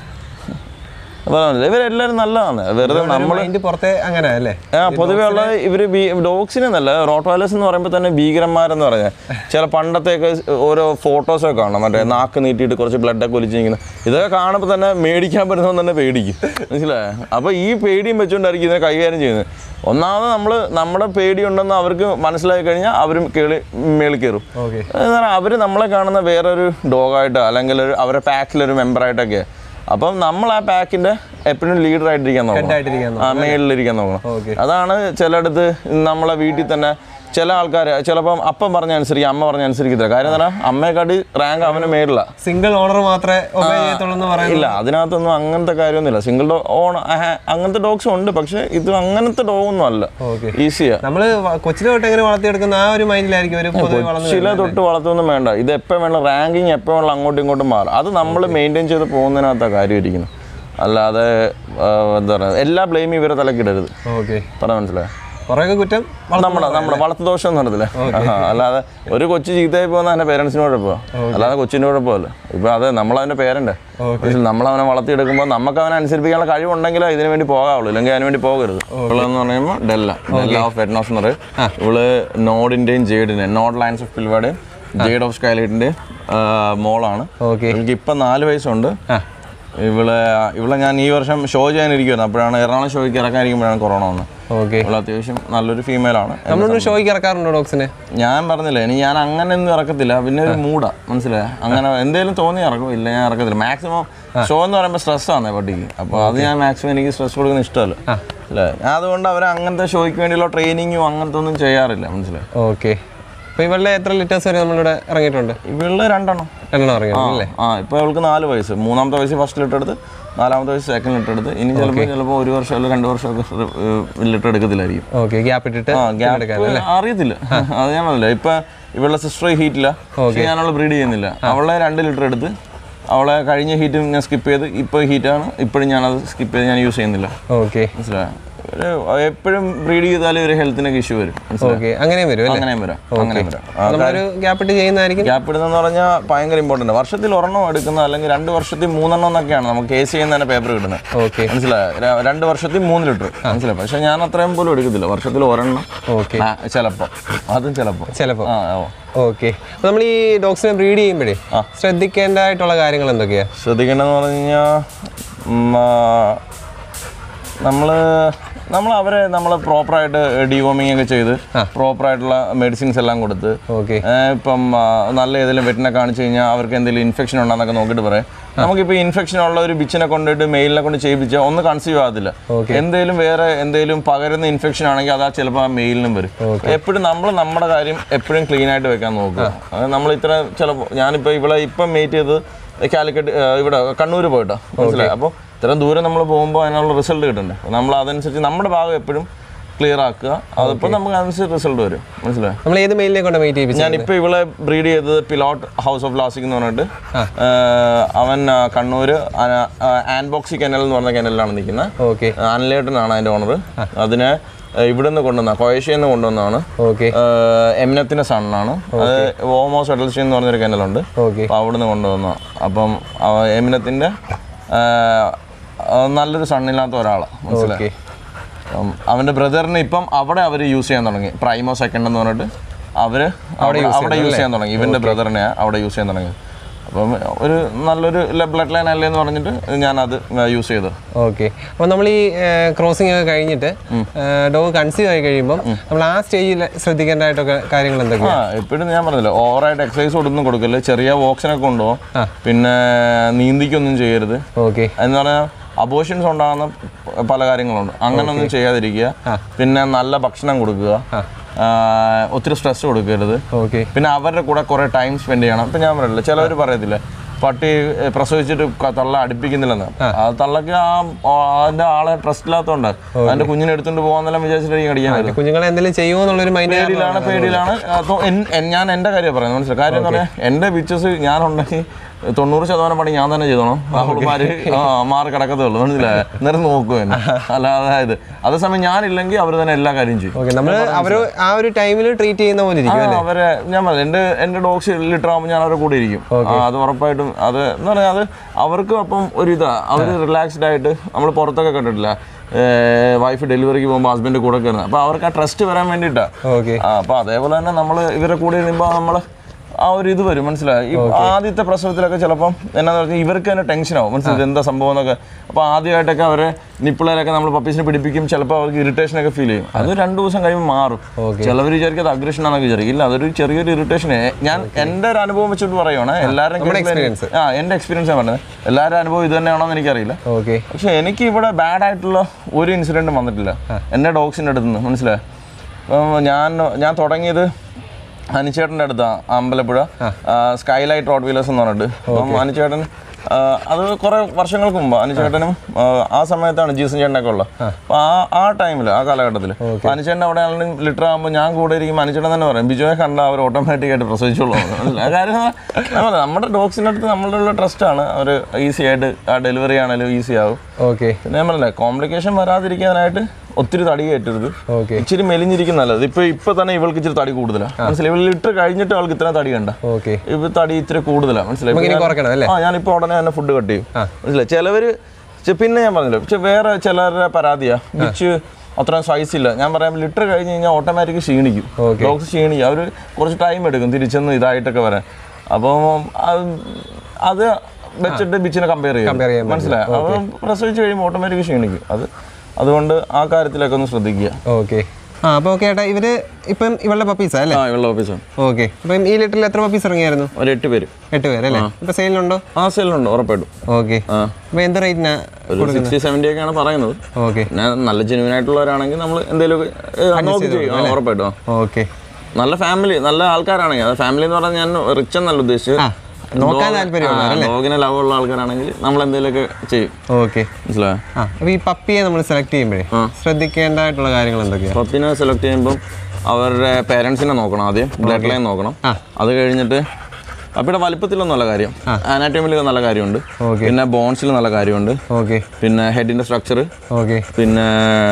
അപ്പോൾ ഇവരെല്ലാവരും നല്ലതാണ് വെറുതെ നമ്മൾ മൈൻഡ് പുറത്തെ അങ്ങനെ അല്ലേ ആ പൊതുവേ ഉള്ള ഇവര് ഡോഗ്സിനെ എന്നല്ല റോട്ട് വൈലേഴ്സ് എന്ന് പറയുമ്പോൾ തന്നെ ഭീകരന്മാരെന്ന് പറഞ്ഞാൽ ചില പണ്ടത്തെയൊക്കെ ഓരോ ഫോട്ടോസൊക്കെ കാണാം മറ്റേ നാക്ക് നീട്ടിയിട്ട് കുറച്ച് ബ്ലഡൊക്കെ ഒലിച്ചിരിക്കുന്നത് ഇതൊക്കെ കാണുമ്പോൾ തന്നെ മേടിക്കാൻ പറ്റുന്നവൻ തന്നെ പേടിക്കും മനസ്സിലായോ അപ്പോൾ ഈ പേടിയും വെച്ചുകൊണ്ടായിരിക്കും ഇതിനെ കൈകാര്യം ചെയ്യുന്നത് ഒന്നാമത് നമ്മൾ നമ്മുടെ പേടിയുണ്ടെന്ന് അവർക്ക് മനസ്സിലായി കഴിഞ്ഞാൽ അവരും കേളി മേളിൽ കയറും ഓക്കെ അവർ നമ്മളെ കാണുന്ന വേറൊരു ഡോഗായിട്ട് അല്ലെങ്കിൽ ഒരു അവരുടെ പാക്കിലൊരു മെമ്പറായിട്ടൊക്കെ അപ്പം നമ്മൾ ആ പാക്കിന്റെ എപ്പോഴും ലീഡർ ആയിട്ടിരിക്കാൻ നോക്കണം ആയിട്ടിരിക്കാൻ ആ മേളിലിരിക്കാൻ നോക്കണം ഓക്കെ അതാണ് ചിലയിടത്ത് നമ്മളെ വീട്ടിൽ തന്നെ ചില ആൾക്കാർ ചിലപ്പം അപ്പം പറഞ്ഞ അനുസരിക്കും അമ്മ പറഞ്ഞ അനുസരിക്കത്തില്ല കാര്യം എന്താ പറയുക അമ്മയെക്കാട്ടി റാങ്ക് അവന് മേളിലാണ് സിംഗിൾ ഓണർ മാത്രമേ ഒബേ ചെയ്യത്തുള്ളൂ എന്ന് പറയുന്നത് ഇല്ല അതിനകത്തൊന്നും അങ്ങനത്തെ കാര്യമൊന്നുമില്ല സിംഗിൾ ഡോ ഓൺ അങ്ങനത്തെ ഡോഗ്സും ഉണ്ട് പക്ഷെ ഇത് അങ്ങനത്തെ ഡോഗൊന്നും അല്ല ഓക്കെ ഈസിയാ നമ്മള് വ- കൊച്ചിലെ തൊട്ട് എങ്ങനെ വളർത്തിയെടുക്കുന്ന ആ ഒരു മൈൻഡിലായിരിക്കും ഒരു പൊതുവെ വളർന്നു ചില തൊട്ട് വളർത്തൊന്നും വേണ്ട ഇത് എപ്പോൾ വേണം റാങ്കിങ് എപ്പോൾ വേണം അങ്ങോട്ടും ഇങ്ങോട്ടും മാറും അത് നമ്മൾ മെയിൻറ്റെയിൻ ചെയ്ത് പോകുന്നതിനകത്താണ് കാര്യം ഇരിക്കുന്നത് അല്ലാതെ ആ, എന്താ പറയുക എല്ലാ ബ്ലെയിമും ഇവരെ തലക്കിടരുത് ഓക്കെ പറഞ്ഞ മനസ്സിലായോ കുറേയൊക്കെ കുറ്റം നമ്മുടെ നമ്മുടെ വളർത്തു ദോഷം എന്ന് പറഞ്ഞില്ലേ ആഹാ, അല്ലാതെ ഒരു കൊച്ചു ചീത്തയായി പോകുന്ന എൻ്റെ പേരൻസിന് കുഴപ്പമോ അല്ലാതെ കൊച്ചിൻ്റെ കുഴപ്പമല്ല ഇപ്പൊ അത് നമ്മളവൻ്റെ പേരൻ്റെ നമ്മൾ അവനെ വളർത്തിയെടുക്കുമ്പോൾ നമുക്ക് അവനെ അനുസരിപ്പിക്കാനുള്ള കഴിവുണ്ടെങ്കിലേ ഇതിനു വേണ്ടി പോകാവുള്ളൂ ഇല്ലെങ്കിൽ അതിന് വേണ്ടി പോകരുത് ഇവളെന്ന് പറയുമ്പോൾ ഡെല്ല ഡെല്ല ഓഫ് വെറ്റ്നോഷണർ ഇവള് നോഡിന്റെയും ജേഡിന്റെയും നോഡ് ലൈൻസ് ഓഫ് പിൽവാഡേയും ജേഡ് ഓഫ് സ്കൈലൈറ്റിന്റെ മോളാണ് ഓക്കെ എനിക്ക് ഇപ്പം നാല് വയസ്സുണ്ട് ആ ഇവളെ ഇവളെ ഞാൻ ഈ വർഷം ഷോ ചെയ്യാനിരിക്കുമായിരുന്നു അപ്പോഴാണ് എറണാകുളം ഷോയ്ക്ക് ഇറക്കാനിരിക്കുമ്പോഴാണ് കൊറോണ വന്നത് ഓക്കെ ഇവൾ അത്യാവശ്യം നല്ലൊരു ഫീമെയിലാണ് നമ്മളൊന്ന് ഷോയ്ക്ക് ഇറക്കാറുണ്ടോ ഡോഗ്സിനെ ഞാൻ പറഞ്ഞില്ലേ ഇനി ഞാൻ അങ്ങനെ ഒന്നും ഇറക്കത്തില്ല പിന്നെ ഒരു മൂടാ മനസ്സിലായോ അങ്ങനെ എന്തെങ്കിലും തോന്നി ഇറക്കും ഇല്ല ഞാൻ ഇറക്കത്തില്ല മാക്സിമം ഷോ എന്ന് പറയുമ്പോൾ സ്ട്രെസ് ആണ് പട്ടിക്ക് അപ്പോൾ അത് ഞാൻ മാക്സിമം എനിക്ക് സ്ട്രെസ് കൊടുക്കുന്ന ഇഷ്ടമല്ല അല്ലേ ഞാൻ അതുകൊണ്ട് അവർ അങ്ങനത്തെ ഷോയ്ക്ക് വേണ്ടിയുള്ള ട്രെയിനിങ്ങും അങ്ങനത്തെ ഒന്നും ചെയ്യാറില്ല മനസ്സിലായോ ഓക്കെ അപ്പോൾ ഇവളുടെ എത്ര ലിറ്റേഴ്സ് വരെ നമ്മളിവിടെ ഇറങ്ങിയിട്ടുണ്ട് ഇവള് രണ്ടെണ്ണം രണ്ടെണ്ണം ഇറങ്ങിയിട്ടുണ്ട് അല്ലേ ആ ഇപ്പോൾ അവൾക്ക് നാല് വയസ്സ് മൂന്നാമത്തെ വയസ്സ് ഫസ്റ്റ് ലിറ്റർ എടുത്ത് നാലാമത്തെ വയസ്സ് സെക്കൻഡ് ലിറ്റർ എടുത്ത് ഇനി ചിലപ്പോൾ ചിലപ്പോൾ ഒരു വർഷം അല്ലെങ്കിൽ രണ്ട് വർഷമൊക്കെ ലിറ്റർ എടുക്കത്തില്ലായിരിക്കും ഓക്കെ ഗ്യാപ്പ് ഇട്ടിട്ട് ആ ഗ്യാപ്പ് അറിയത്തില്ല അത് ഞാൻ പറഞ്ഞില്ല ഇപ്പൊ ഇവളുടെ സിസ്റ്റർ ഹീറ്റില്ല പക്ഷേ ഞാൻ അവളെ ബ്രീഡ് ചെയ്യുന്നില്ല അവളെ രണ്ട് ലിറ്റർ എടുത്ത് അവളെ കഴിഞ്ഞ ഹീറ്റും ഞാൻ സ്കിപ്പ് ചെയ്ത് ഇപ്പോൾ ഹീറ്റാണ് ഇപ്പോഴും ഞാനത് സ്കിപ്പ് ചെയ്ത് ഞാൻ യൂസ് ചെയ്യുന്നില്ല ഓക്കെ മനസ്സിലായോ ഒരു എപ്പോഴും ബ്രീഡ് ചെയ്താലും ഒരു ഹെൽത്തിനൊക്കെ ഇഷ്യൂ വരും മനസ്സിലായോ ഓക്കെ അങ്ങനെയും വരും അല്ലേ അങ്ങനെയും വരാം അങ്ങനെയും വരാം ആ, നമ്മളൊരു ഗ്യാപ്പ് ഇട്ട് ചെയ്യുന്നതായിരിക്കും ഗ്യാപ്പ് ഇടുന്നതെന്ന് പറഞ്ഞാൽ ഭയങ്കര ഇമ്പോർട്ടൻ്റ് വർഷത്തിൽ ഒരെണ്ണം എടുക്കുന്ന അല്ലെങ്കിൽ രണ്ട് വർഷത്തിൽ മൂന്നെണ്ണം എന്നൊക്കെയാണ് നമുക്ക് കേസ് ചെയ്യുന്ന തന്നെ പേപ്പർ കിട്ടുന്നത് ഓക്കെ മനസ്സിലായോ ര- രണ്ട് വർഷത്തിൽ മൂന്ന് ലിറ്റർ മനസ്സിലായോ പക്ഷെ ഞാൻ അത്രയും പോലും എടുക്കത്തില്ല വർഷത്തിൽ ഒരെണ്ണം ഓക്കെ ആ, ചിലപ്പോൾ അതും ചിലപ്പോൾ ചിലപ്പോൾ ആ ഓ ഓക്കെ അപ്പോൾ നമ്മൾ ഈ ഡോഗ്സിനെ ബ്രീഡ് ചെയ്യുമ്പോഴേ ശ്രദ്ധിക്കേണ്ടതായിട്ടുള്ള കാര്യങ്ങൾ എന്തൊക്കെയാ ശ്രദ്ധിക്കേണ്ടതെന്ന് പറഞ്ഞു കഴിഞ്ഞാൽ നമ്മൾ നമ്മൾ അവരെ നമ്മൾ പ്രോപ്പറായിട്ട് ഡിവോമിങ് ഒക്കെ ചെയ്ത് പ്രോപ്പറായിട്ടുള്ള മെഡിസിൻസ് എല്ലാം കൊടുത്ത് ഓക്കെ ഏ, ഇപ്പം ആ, നല്ല ഏതെങ്കിലും വെറ്റിനെ കാണിച്ചു കഴിഞ്ഞാൽ അവർക്ക് എന്തെങ്കിലും ഇൻഫെക്ഷൻ ഉണ്ടെന്നൊക്കെ നോക്കിയിട്ട് പറയാം നമുക്കിപ്പോൾ ഇൻഫെക്ഷൻ ഉള്ള ഒരു ബിച്ചിനെ കൊണ്ടിട്ട് മെയിലിനെ കൊണ്ട് ചെയ്യിപ്പിച്ചാൽ ഒന്ന് കൺസീവ് ആകത്തില്ല എന്തെങ്കിലും വേറെ എന്തെങ്കിലും പകരുന്ന ഇൻഫെക്ഷൻ ആണെങ്കിൽ അതാ ചിലപ്പോൾ ആ മെയിലിനും വരും എപ്പോഴും നമ്മൾ നമ്മുടെ കാര്യം എപ്പോഴും ക്ലീൻ ആയിട്ട് വെക്കാൻ നോക്കുക അത് നമ്മൾ ഇത്ര ചിലപ്പോൾ ഞാനിപ്പോൾ ഇവിടെ ഇപ്പം മെയ്റ്റ് ചെയ്ത് കാലിക്കറ്റ് ഏ, ഇവിടെ കണ്ണൂർ പോയിട്ടോ മനസ്സിലായി അപ്പോൾ ഇത്രയും ദൂരം നമ്മൾ പോകുമ്പോൾ അതിനുള്ള റിസൾട്ട് കിട്ടണ്ടേ നമ്മൾ അതനുസരിച്ച് നമ്മുടെ ഭാഗം എപ്പോഴും ക്ലിയർ ആക്കുക അതിപ്പോൾ നമുക്ക് അതനുസരിച്ച് റിസൾട്ട് വരും മനസ്സിലായോ നമ്മൾ ഏത് മെയിലിനെ കൊണ്ട് വെയിറ്റ് ചെയ്യിപ്പിച്ചു ഞാനിപ്പോൾ ഇവളെ ബ്രീഡ് ചെയ്തത് പിലോട്ട് ഹൗസ് ഓഫ് ലാസിക് എന്ന് പറഞ്ഞിട്ട് ഏഹ് അവൻ ആ, കണ്ണൂര് ആൻബോക്സി കെനൽ എന്ന് പറഞ്ഞ കെനലിലാണ് നിൽക്കുന്നത് ഓക്കെ അൻലേട്ടനാണ് അതിൻ്റെ ഓണർ അതിനെ ഏഹ് ഇവിടെ നിന്ന് കൊണ്ടുവന്ന കൊയഷ്യയിൽ നിന്ന് കൊണ്ടുവന്നതാണ് ഓക്കെ എമിനത്തിൻ്റെ സണ്ണാണ് അത് ഓമോസ് എഡൽഷി എന്ന് പറഞ്ഞൊരു കെനലുണ്ട് ഓക്കെ അപ്പോൾ അവിടെ നിന്ന് കൊണ്ടുവന്ന അപ്പം എമിനത്തിൻ്റെ നല്ലൊരു സണ്ണില്ലാത്ത ഒരാളാണ് മനസ്സിലായി ഓക്കെ അപ്പം അവൻ്റെ ബ്രദറിന് ഇപ്പം അവിടെ അവർ യൂസ് ചെയ്യാൻ തുടങ്ങി പ്രൈമോ സെക്കൻഡ് എന്ന് പറഞ്ഞിട്ട് അവർ അവിടെ അവിടെ യൂസ് ചെയ്യാൻ തുടങ്ങി ഇവൻ്റെ ബ്രദറിനെ അവിടെ യൂസ് ചെയ്യാൻ തുടങ്ങി അപ്പം ഒരു നല്ലൊരു ബ്ലഡ് ലൈൻ അല്ലേ എന്ന് പറഞ്ഞിട്ട് ഞാനത് യൂസ് ചെയ്തു ഓക്കെ അപ്പോൾ നമ്മൾ ഈ ക്രോസിംഗ് ഒക്കെ കഴിഞ്ഞിട്ട് ഡോഗ് കൺസീവ് ആയി കഴിയുമ്പോൾ നമ്മൾ ആ സ്റ്റേജിൽ ശ്രദ്ധിക്കേണ്ടതായിട്ടൊക്കെ കാര്യങ്ങൾ ആ എന്തൊക്കെയാണ് എപ്പോഴും ഞാൻ പറഞ്ഞില്ല ഓവറായിട്ട് എക്സസൈസ് ഒന്നും കൊടുക്കല്ലേ ചെറിയ വോക്സിനൊക്കെ കൊണ്ടുപോകും ആ. പിന്നെ നീന്തിക്കൊന്നും ചെയ്യരുത് ഓക്കെ എന്ന് പറഞ്ഞാൽ അബോഷൻസ് ഉണ്ടാകുന്ന പല കാര്യങ്ങളുണ്ട് അങ്ങനൊന്നും ചെയ്യാതിരിക്കുക പിന്നെ നല്ല ഭക്ഷണം കൊടുക്കുക ആ, ഒത്തിരി സ്ട്രെസ് കൊടുക്കരുത് ഓക്കെ പിന്നെ അവരുടെ കൂടെ കുറേ ടൈം സ്പെൻഡ് ചെയ്യണം ഇപ്പം ഞാൻ പറയില്ല ചിലവർ പറയത്തില്ല പട്ടി ഏ, പ്രസവിച്ചിട്ട് ക- തള്ള അടുപ്പിക്കുന്നില്ലെന്ന് ആ തള്ളക്ക് ആ ആ, അതിന്റെ ആളെ ട്രസ്റ്റ് ഇല്ലാത്തതുകൊണ്ട് അതിന്റെ കുഞ്ഞിനെ എടുത്തുകൊണ്ട് പോകാന്നെല്ലാം വിചാരിച്ചിട്ടായിരിക്കും കടിക്കാൻ വരുന്നത് കുഞ്ഞുങ്ങളെ എന്തെങ്കിലും ചെയ്യുമോ എന്നുള്ളൊരു മൈൻഡ് പേടിയിലാണ് പേടിയിലാണ് അപ്പോൾ എൻ- എൻ- ഞാൻ എൻ്റെ കാര്യം പറയുന്നത് മനസ്സിലായി കാര്യം എന്ന് പറഞ്ഞാൽ എൻ്റെ ബിച്ചസ് ഞാനുണ്ടെങ്കിൽ തൊണ്ണൂറ് ശതമാനം പണി ഞാൻ തന്നെ ചെയ്തോണം അവളുമാര് ആ മാറി കിടക്കത്തേ ഉള്ളൂ മനസ്സിലായ നേരം നോക്കും എന്നെ അല്ലാതെ ഇത് അതേസമയം ഞാനില്ലെങ്കിൽ അവർ തന്നെ എല്ലാ കാര്യം ചെയ്യും ഓക്കെ നമ്മൾ അവർ ആ ഒരു ടൈമിൽ ട്രീറ്റ് ചെയ്യുന്ന പോലെ ഇരിക്കും ആ, അവരെ ഞാൻ പറഞ്ഞു എൻ്റെ എൻ്റെ ഡോഗ്സ് ലിറ്റർ ആകുമ്പോൾ ഞാൻ അവരുടെ കൂടെ ഇരിക്കും ആ, അത് ഉറപ്പായിട്ടും അത് എന്ന് പറഞ്ഞാൽ അത് അവർക്ക് അപ്പം ഒരു ഇതാ അവർ റിലാക്സ്ഡ് ആയിട്ട് നമ്മൾ പുറത്തൊക്കെ കണ്ടിട്ടില്ല വൈഫ് ഡെലിവറിക്ക് പോകുമ്പോൾ ഹസ്ബൻഡ് കൂടെ കയറുന്നത് അപ്പോൾ അവർക്ക് ആ ട്രസ്റ്റ് വരാൻ വേണ്ടിയിട്ടാണ് ഓക്കെ അപ്പോൾ അതേപോലെ തന്നെ നമ്മൾ ഇവരെ കൂടെ ഇരുമ്പോൾ നമ്മൾ ആ ഒരു ഇത് വരും മനസ്സിലായി ഈ ആദ്യത്തെ പ്രസവത്തിലൊക്കെ ചിലപ്പം എന്നാന്ന് പറഞ്ഞാൽ ഇവർക്ക് തന്നെ ടെൻഷൻ ആവും മനസ്സിലായി എന്താ സംഭവം എന്നൊക്കെ അപ്പോൾ ആദ്യമായിട്ടൊക്കെ അവരെ നിപ്പിളേരൊക്കെ നമ്മൾ പപ്പീസിനെ പിടിപ്പിക്കും ചിലപ്പോൾ അവർക്ക് ഇറിറ്റേഷൻ ഒക്കെ ഫീൽ ചെയ്യും അത് രണ്ട് ദിവസം കഴിയുമ്പോൾ മാറും ചിലവർ വിചാരിക്കും അത് അഗ്രഷൻ ആണെന്നൊക്കെ വിചാരിക്കും ഇല്ല അതൊരു ചെറിയൊരു ഇറിറ്റേഷൻ ഞാൻ എൻ്റെ ഒരു അനുഭവം വെച്ചിട്ട് പറയുവാണ് എല്ലാവരും experience. ആ എൻ്റെ എക്സ്പീരിയൻസ് ആണ് പറഞ്ഞത് എല്ലാവരുടെ അനുഭവം ഇത് തന്നെയാണോ എന്ന് എനിക്കറിയില്ല ഓക്കെ പക്ഷെ എനിക്ക് ഇവിടെ ബാഡ് ആയിട്ടുള്ള ഒരു ഇൻസിഡൻറ്റും വന്നിട്ടില്ല എൻ്റെ ഡോഗ്സിൻ്റെ അടുത്ത് നിന്ന് മനസ്സിലായി അപ്പം ഞാൻ ഞാൻ തുടങ്ങിയത് അനിച്ചേട്ടൻ്റെ അടുത്താണ് അമ്പലപ്പുഴ സ്കൈലൈറ്റ് റോഡ് വീലേഴ്സ് എന്ന് പറഞ്ഞിട്ട് അപ്പം അനിച്ചേട്ടൻ ആ, അത് കുറെ വർഷങ്ങൾക്ക് മുമ്പ് അനുചേട്ടനും ആ, ആ സമയത്താണ് ജീസൻ ചേട്ടനൊക്കെ ഉള്ളത് അപ്പോൾ ആ ആ ടൈമിൽ ആ കാലഘട്ടത്തിൽ അപ്പോൾ അനുചേട്ടൻ അവിടെ ആണെങ്കിലും ലിറ്റർ ആകുമ്പോൾ ഞാൻ കൂടെ ഇരിക്കുമ്പോൾ അനുചേട്ടൻ തന്നെ പറയും ബിജോയെ കണ്ട അവർ ഓട്ടോമാറ്റിക് ആയിട്ട് പ്രസവിച്ചോളൂ മനസ്സിലായോ? കാര്യം ഞാൻ പറഞ്ഞത്, നമ്മുടെ ഡോഗ്സിൻ്റെ അടുത്ത് നമ്മളുടെ ഉള്ള ട്രസ്റ്റാണ് അവർ ഈസി ആയിട്ട് ആ ഡെലിവറി ആണെങ്കിലും ഈസി ആവും ഓക്കെ പിന്നെ ഞാൻ പറഞ്ഞില്ലേ കോംപ്ലിക്കേഷൻ വരാതിരിക്കാനായിട്ട് ഒത്തിരി തടി കയറ്റരുത് ഓക്കെ ഇച്ചിരി മെലിഞ്ഞിരിക്കും നല്ലത് ഇപ്പൊ ഇപ്പൊ തന്നെ ഇവൾക്ക് ഇച്ചിരി തടി കൂടുതലാണ് മനസ്സിലായി ഇവൾ ലിറ്റർ കഴിഞ്ഞിട്ട് അവൾക്ക് ഇത്ര തടി കണ്ട ഓക്കെ ഇപ്പൊ തടി ഇത്തിരി കൂടുതലാണ് മനസ്സിലായി നമുക്ക് ഇനി ഇപ്പൊ ഞാൻ- കുറയ്ക്കണം അല്ലേ ആ ഞാനിപ്പോ ഉടനെ തന്നെ ഫുഡ് കട്ട് ചെയ്യും മനസ്സിലായി ചിലവര് ചെ- പിന്നെ ഞാൻ പറഞ്ഞില്ല പക്ഷെ വേറെ ചിലരുടെ പരാതിയാ ബിച്ച് അത്രയും സൈസ് ഇല്ല ഞാൻ പറയാം ലിറ്റർ കഴിഞ്ഞ് കഴിഞ്ഞാൽ ഓട്ടോമാറ്റിക് ക്ഷീണിക്കും Okay. ഡോഗ്സ് ക്ഷീണിക്കും അവർ കുറച്ച് ടൈം എടുക്കും തിരിച്ചൊന്ന് ഇതായിട്ടൊക്കെ വരാൻ അപ്പം അത് അത് വെച്ചിട്ട് ബിച്ചിനെ കമ്പയർ Compare ചെയ്യാൻ ചെയ്യും മനസ്സിലായി അപ്പം പ്രസവിച്ച് കഴിയുമ്പോൾ ഓട്ടോമാറ്റിക് ക്ഷീണിക്കും അത് അതുകൊണ്ട് ആ കാര്യത്തിലൊക്കെ ഒന്ന് ശ്രദ്ധിക്കുക ഓക്കെ ആ അപ്പോൾ ഓക്കെ ഏട്ടാ ഇവര് ഇപ്പം ഇവളുടെ പപ്പീസാ അല്ലേ ആ വെള്ള ഓഫീസാണ് ഓക്കെ അപ്പം ഈ ലിറ്ററിൽ എത്ര പപ്പീസ് ഇറങ്ങിയായിരുന്നു ഒരു എട്ട് പേര് എട്ട് പേരല്ലേ ഇപ്പം സെയിലുണ്ടോ ആ സെല്ലുണ്ട് ഉറപ്പായിട്ടും ഓക്കെ ആ അപ്പോൾ എന്ത് റേറ്റിനാ ഒരു സിക്സ്റ്റി സെവൻറ്റി ഒക്കെയാണ് പറയുന്നത് ഓക്കെ പിന്നെ നല്ല ജെന്യൂൻ ആയിട്ടുള്ളവരാണെങ്കിൽ നമ്മൾ എന്തെങ്കിലും നോക്കി ചെയ്യും ആ, ഉറപ്പായിട്ടും ആ. ഓക്കെ നല്ല ഫാമിലി നല്ല ആൾക്കാരാണെങ്കിൽ അത് ഫാമിലി എന്ന് പറഞ്ഞാൽ ഞാൻ റിച്ച് എന്നല്ല ഉദ്ദേശിച്ചത് ആ നോക്കാൻ താല്പര്യമുള്ള ഡോഗിനെ ലവ് ഉള്ള ആൾക്കാരാണെങ്കിൽ നമ്മൾ എന്തെങ്കിലുമൊക്കെ ചെയ്യും ഓക്കെ മനസ്സിലായോ ആ അപ്പോൾ ഈ പപ്പിയെ നമ്മൾ സെലക്ട് ചെയ്യുമ്പോഴേ ആ. ശ്രദ്ധിക്കേണ്ടതായിട്ടുള്ള കാര്യങ്ങൾ എന്തൊക്കെയാണ് പപ്പിനെ സെലക്ട് ചെയ്യുമ്പം അവരുടെ പേരൻസിനെ നോക്കണം ആദ്യം ബ്ലഡ് ലൈൻ നോക്കണം ആ. അത് കഴിഞ്ഞിട്ട് പപ്പിയുടെ വലിപ്പത്തിലൊന്നും നല്ല കാര്യം അനാറ്റമിയിൽ നല്ല കാര്യമുണ്ട് ഓക്കെ പിന്നെ ബോൺസിൽ നല്ല കാര്യമുണ്ട് ഓക്കെ പിന്നെ ഹെഡിൻ്റെ സ്ട്രക്ചർ ഓക്കെ പിന്നെ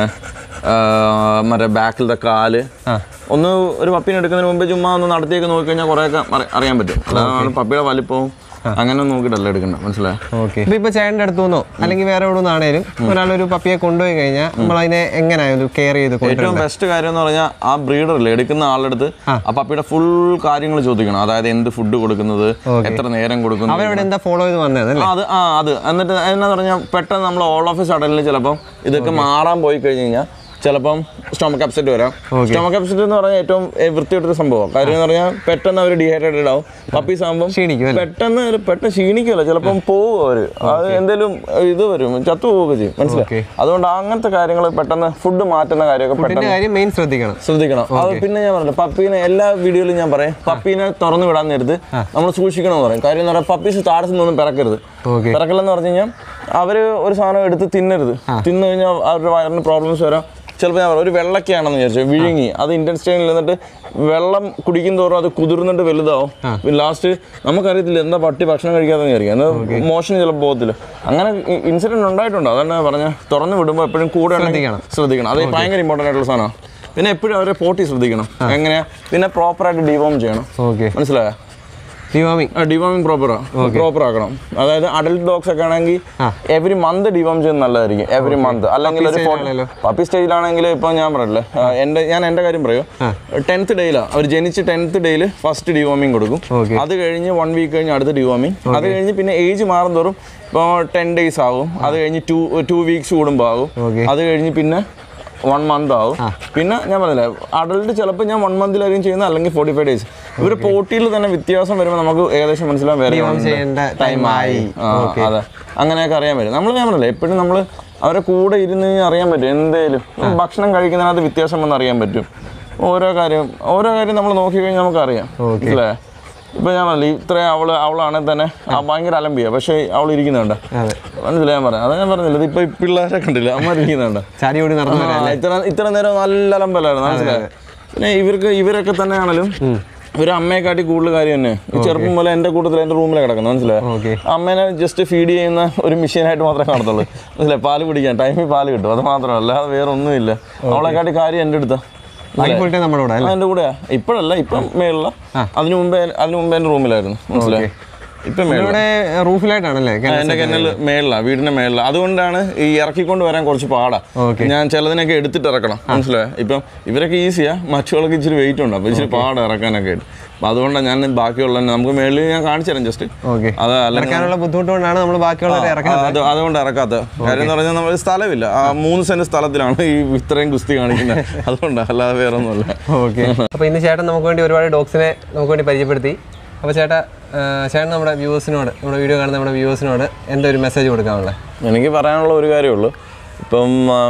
ആ, മറ്റേ ബാക്കിലത്തെ കാല് ആ ഒന്ന് ഒരു പപ്പീനെ എടുക്കുന്നതിന് മുമ്പേ ചുമ്മാ ഒന്ന് നടത്തിയൊക്കെ നോക്കിക്കഴിഞ്ഞാൽ കുറേയൊക്കെ അറി- അറിയാൻ പറ്റും അതാണ് പപ്പിയുടെ വലിപ്പവും അങ്ങനെ നോക്കിയിട്ടല്ല എടുക്കണ്ട മനസ്സിലായോ ഓക്കെ ഇപ്പൊ ഇപ്പൊ ചേട്ടൻ്റെ അടുത്തു നിന്നോ അല്ലെങ്കിൽ വേറെ എവിടെ നിന്നാണേലും ഒരാളൊരു പപ്പിയെ കൊണ്ടുപോയി കഴിഞ്ഞാൽ നമ്മൾ അതിനെ എങ്ങനെയായാലും കെയർ ചെയ്ത് ഏറ്റവും കൊണ്ടുവരണം ബെസ്റ്റ് കാര്യം എന്ന് പറഞ്ഞാൽ ആ ബ്രീഡറില്ലേ എടുക്കുന്ന ആളുടെ അടുത്ത് ആ പപ്പിയുടെ ഫുൾ കാര്യങ്ങൾ ചോദിക്കണം അതായത് എന്ത് ഫുഡ് കൊടുക്കുന്നത് എത്ര നേരം കൊടുക്കുന്നു അവരവിടെ എന്താ ഫോളോ ചെയ്ത് വന്നത് അല്ലേ ആ, അത് ആ അത് എന്നിട്ട് എന്നാ പറഞ്ഞാൽ പെട്ടെന്ന് നമ്മൾ ഓൾ ഓഫ് സഡനിൽ ചിലപ്പം ഇതൊക്കെ മാറാൻ പോയി കഴിഞ്ഞ് കഴിഞ്ഞാൽ ചിലപ്പം സ്റ്റൊമക്ക് അപ്സെറ്റ് വരാം സ്റ്റൊമക്ക് അപ്സെറ്റ് എന്ന് പറഞ്ഞാൽ ഏറ്റവും ഏ, വൃത്തിയായിട്ടൊരു സംഭവം കാര്യം എന്ന് പറഞ്ഞാൽ പെട്ടെന്ന് അവർ ഡീഹൈഡ്രേറ്റഡ് ആവും പപ്പീസ് ആകുമ്പോൾ ക്ഷീണിക്കും അല്ലേ പെട്ടെന്ന് ഒരു പെട്ടെന്ന് ക്ഷീണിക്കുമല്ലോ ചിലപ്പം പോവും അവര് അത് എന്തെങ്കിലും ഇത് വരും ചത്തു പോവുകയൊക്കെ ചെയ്യും മനസ്സിലായി Okay. അതുകൊണ്ട് അങ്ങനത്തെ കാര്യങ്ങൾ പെട്ടെന്ന് ഫുഡ് മാറ്റുന്ന കാര്യമൊക്കെ പെട്ടെന്ന് ഇതിന്റെ കാര്യം മെയിൻ ശ്രദ്ധിക്കണം ശ്രദ്ധിക്കണം അത് പിന്നെ ഞാൻ പറഞ്ഞു പപ്പീനെ എല്ലാ വീഡിയോയിലും ഞാൻ പറയും പപ്പീനെ തുറന്നു വിടാൻ നേരത്ത് നമ്മൾ സൂക്ഷിക്കണം എന്ന് പറയും കാര്യം എന്ന് പറഞ്ഞാൽ പപ്പീസ് താഴത്തു നിന്നൊന്നും പിറക്കരുത് ഓക്കെ പിറക്കലെന്ന് പറഞ്ഞു കഴിഞ്ഞാൽ അവര് ഒരു സാധനം എടുത്ത് തിന്നരുത് തിന്നു കഴിഞ്ഞാൽ അവരുടെ വയറിന് പ്രോബ്ലംസ് വരാം ചിലപ്പോൾ ഞാൻ പറയാം ഒരു വെള്ളക്കാണെന്ന് വിചാരിച്ചു വിഴുങ്ങി അത് ഇൻറ്റൻസ്റ്റൈനിൽ നിന്നിട്ട് വെള്ളം കുടിക്കും തോറും അത് കുതിർന്നിട്ട് വലുതാവും പിന്നെ ലാസ്റ്റ് നമുക്കറിയത്തില്ല എന്താ പട്ടി ഭക്ഷണം കഴിക്കാതെ വിചാരിക്കും എന്നാൽ മോഷൻ ചിലപ്പോൾ പോകത്തില്ല അങ്ങനെ ഇൻസിഡന്റ് ഉണ്ടായിട്ടുണ്ട് അതാണ് ഞാൻ പറഞ്ഞ തുറന്നു വിടുമ്പോൾ എപ്പോഴും കൂടെ ഉണ്ടെങ്കിൽ ശ്രദ്ധിക്കണം. ശ്രദ്ധിക്കണം അത് ഭയങ്കര ഇമ്പോർട്ടൻ്റ് ആയിട്ടുള്ള സാധനമാണ് പിന്നെ എപ്പോഴും അവരെ പോട്ടി ശ്രദ്ധിക്കണം എങ്ങനെയാ പിന്നെ പ്രോപ്പറായിട്ട് ഡിവോം ചെയ്യണം ഓക്കെ മനസ്സിലായോ ഡിവാമിങ് ഡിവോമിങ് പ്രോപ്പർ പ്രോപ്പർ ആക്കണം അതായത് അഡൽട്ട് ഡോഗ്സ് ഒക്കെ ആണെങ്കിൽ എവറി മന്ത് ഡിവോം ചെയ്യുന്നത് നല്ലതായിരിക്കും എവറി മന്ത് അല്ലെങ്കിൽ ഒരു ആണല്ലോ. പപ്പി സ്റ്റേജിലാണെങ്കിൽ ഇപ്പൊ ഞാൻ പറയല്ലേ ആ, എൻ്റെ ഞാൻ എൻ്റെ കാര്യം പറയും ടെൻത്ത് ഡേയിലാണ് അവർ ജനിച്ച് ടെൻത്ത് ഡേയിൽ ഫസ്റ്റ് ഡിവോമിങ് കൊടുക്കും Okay. അത് കഴിഞ്ഞ് വൺ വീക്ക് കഴിഞ്ഞ് അടുത്ത ഡിവോമിങ് അത് കഴിഞ്ഞ് പിന്നെ ഏജ് മാറും തോറും ഇപ്പോൾ ടെൻ ഡേയ്സ് ആവും അത് കഴിഞ്ഞ് ടു ടു വീക്സ് കൂടുമ്പോൾ ആവും Okay. അത് കഴിഞ്ഞ് പിന്നെ വൺ മന്ത് ആവും പിന്നെ ഞാൻ പറഞ്ഞില്ലേ അഡൽട്ട് ചിലപ്പോൾ ഞാൻ വൺ മന്തിലായിരിക്കും ചെയ്യുന്നത് അല്ലെങ്കിൽ ഫോർട്ടി ഫൈവ് ഡേയ്സ് ഇവർ പോട്ടിയിൽ തന്നെ വ്യത്യാസം വരുമ്പോൾ നമുക്ക് ഏകദേശം മനസ്സിലാവും വേറെ ഡിവോം ഉണ്ട്. ചെയ്യേണ്ട ടൈം ആയി ടൈമായി ആ, അതെ അങ്ങനെയൊക്കെ അറിയാൻ പറ്റും നമ്മൾ ഞാൻ പറഞ്ഞില്ലേ എപ്പോഴും നമ്മൾ അവരെ കൂടെ ഇരുന്ന് കഴിഞ്ഞാൽ അറിയാൻ പറ്റും എന്തേലും ഭക്ഷണം കഴിക്കുന്നതിനകത്ത് വ്യത്യാസം വന്ന് അറിയാൻ പറ്റും ഓരോ കാര്യം ഓരോ കാര്യം നമ്മൾ നോക്കി കഴിഞ്ഞാൽ നമുക്ക് അറിയാം Okay. അല്ലേ ഇപ്പൊ ഞാൻ പറഞ്ഞില്ലേ ഇത്രയും അവള് അവളാണെങ്കിൽ തന്നെ ആ ഭയങ്കര അലമ്പിയ പക്ഷേ അവൾ ഇരിക്കുന്നുണ്ട് അതെ മനസ്സിലായി ഞാൻ പറയാം അതാ ഞാൻ പറഞ്ഞില്ല ഇപ്പൊ ഈ പിള്ളേരെ കണ്ടില്ല അമ്മ ഇരിക്കുന്നുണ്ട് ചാടി ഓടി നടന്നു വരാം ആ, ഇത്ര ഇത്ര നേരം നല്ല അലമ്പലായിരുന്നു മനസ്സിലായോ പിന്നെ ഇവർക്ക് ഇവരൊക്കെ തന്നെയാണെങ്കിലും ഒരു അമ്മയെക്കാട്ടി കൂടുതൽ കാര്യം തന്നെ ഈ ചെറുപ്പം പോലെ എൻ്റെ കൂട്ടത്തിൽ എൻ്റെ റൂമിൽ കിടക്കുന്നത് മനസ്സിലായോ ഓക്കെ അമ്മേനെ ജസ്റ്റ് ഫീഡ് ചെയ്യുന്ന ഒരു മെഷീനായിട്ട് മാത്രമേ കാണത്തുള്ളൂ മനസ്സിലായി പാല് കുടിക്കാൻ ടൈമിൽ പാല് കിട്ടും അത് മാത്രമല്ല അല്ലാതെ വേറെ ഒന്നുമില്ല അവളെക്കാട്ടി കാര്യം എൻ്റെ അടുത്താ ബാക്കി ഫുൾ ടൈം നമ്മുടെ കൂടെ അല്ലേ എൻ്റെ കൂടെയാ ഇപ്പോഴല്ല ഇപ്പം മേളില അതിനു മുമ്പേ അതിനു മുമ്പേ എൻ്റെ റൂമിലായിരുന്നു മനസ്സിലായി ഇപ്പം മേളില ഇവിടെ റൂഫിലായിട്ടാണല്ലേ എൻ്റെ കെന്നൽ മേളിലാണ് വീടിന്റെ മേളിലാണ് അതുകൊണ്ടാണ് ഈ ഇറക്കിക്കൊണ്ട് വരാൻ കുറച്ച് പാടാ Okay. ഞാൻ ചിലതിനൊക്കെ എടുത്തിട്ട് ഇറക്കണം മനസ്സിലായോ ഇപ്പം ഇവരൊക്കെ ഈസിയാ മറ്റുള്ളവർക്ക് ഇച്ചിരി വെയിറ്റ് ഉണ്ട് അപ്പോൾ ഇച്ചിരി പാടാ ഇറക്കാനൊക്കെ ആയിട്ട് അപ്പം അതുകൊണ്ടാണ് ഞാൻ ബാക്കിയുള്ള നമുക്ക് മേളിൽ ഞാൻ കാണിച്ചു തരാം ജസ്റ്റ് ഓക്കെ അത് അല്ലെങ്കിൽ ഇറക്കാനുള്ള ബുദ്ധിമുട്ട് കൊണ്ടാണ് നമ്മൾ ബാക്കിയുള്ളവരെ ഇറക്കുന്നത് അത് അതുകൊണ്ട് ഇറക്കാത്ത കാര്യം എന്ന് പറഞ്ഞാൽ നമ്മൾ സ്ഥലമില്ല ആ മൂന്ന് സെന്റ് സ്ഥലത്തിലാണ് ഈ ഇത്രയും കുസ്തി കാണിക്കുന്നത് അതുകൊണ്ടാണ് അല്ലാതെ വേറെ ഒന്നുമല്ല ഓക്കെ അപ്പോൾ ഇന്ന് ചേട്ടൻ നമുക്ക് വേണ്ടി ഒരുപാട് ഡോഗ്സിനെ നമുക്ക് വേണ്ടി പരിചയപ്പെടുത്തി അപ്പോൾ ചേട്ടാ ആ, ചേട്ടൻ നമ്മുടെ വ്യൂവേഴ്സിനോട് നമ്മുടെ വീഡിയോ കാണുന്ന നമ്മുടെ വ്യൂവേഴ്സിനോട് എന്തൊരു മെസ്സേജ് കൊടുക്കാനുള്ളത് എനിക്ക് പറയാനുള്ള ഒരു കാര്യമുള്ളൂ ഇപ്പം ആ,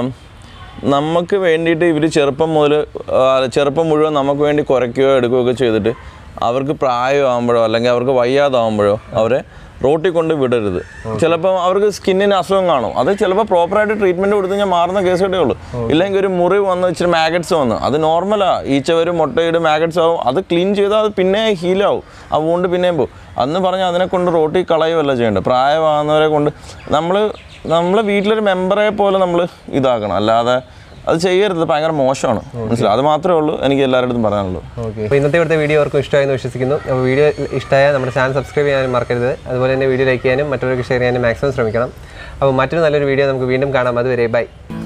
നമുക്ക് വേണ്ടിയിട്ട് ഇവർ ചെറുപ്പം മുതൽ ചെറുപ്പം മുഴുവൻ നമുക്ക് വേണ്ടി കുറയ്ക്കുകയോ എടുക്കുകയൊക്കെ ചെയ്തിട്ട് അവർക്ക് പ്രായമാകുമ്പോഴോ അല്ലെങ്കിൽ അവർക്ക് വയ്യാതാവുമ്പോഴോ അവരെ റോട്ടിൽ കൊണ്ട് വിടരുത് ചിലപ്പോൾ അവർക്ക് സ്കിന്നിന് അസുഖം കാണും അത് ചിലപ്പോൾ പ്രോപ്പറായിട്ട് ട്രീറ്റ്മെൻറ്റ് കൊടുത്തു കഴിഞ്ഞാൽ മാറുന്ന കേസുകെട്ടേ ഉള്ളൂ ഇല്ലെങ്കിൽ ഒരു മുറി വന്ന് ഇച്ചിരി മാഗറ്റ്സ് വന്ന് അത് നോർമലാണ് ഈച്ചവരും മുട്ടയുടെ മാഗറ്റ്സ് ആവും അത് ക്ലീൻ ചെയ്താൽ അത് പിന്നെ ഹീലാവും ആ വൂണ്ട് പിന്നെയും പോകും അന്ന് പറഞ്ഞാൽ അതിനെ കൊണ്ട് റോട്ടിൽ കളയുമല്ല ചെയ്യേണ്ടത് പ്രായമാകുന്നവരെ കൊണ്ട് നമ്മൾ നമ്മളെ വീട്ടിലൊരു മെമ്പറെ പോലെ നമ്മൾ ഇതാക്കണം അല്ലാതെ അത് ചെയ്യരുത് ഭയങ്കര മോശമാണ് മനസ്സിലായി അത് മാത്രമേ ഉള്ളൂ എനിക്ക് എല്ലാവരുടെ അടുത്തും പറയാനുള്ളൂ ഓക്കെ അപ്പോൾ ഇന്നത്തെ ഇവിടുത്തെ വീഡിയോ അവർക്കും ഇഷ്ടമായെന്ന് വിശ്വസിക്കുന്നു അപ്പോൾ വീഡിയോ ഇഷ്ടമായ നമ്മുടെ ചാനൽ സബ്സ്ക്രൈബ് ചെയ്യാനും മറക്കരുത് അതുപോലെ തന്നെ വീഡിയോ ലൈക്ക് ചെയ്യാനും മറ്റവർക്ക് ഷെയർ ചെയ്യാനും മാക്സിമം ശ്രമിക്കണം അപ്പോൾ മറ്റൊരു നല്ലൊരു വീഡിയോ നമുക്ക് വീണ്ടും കാണാം അതുവരെ ബൈ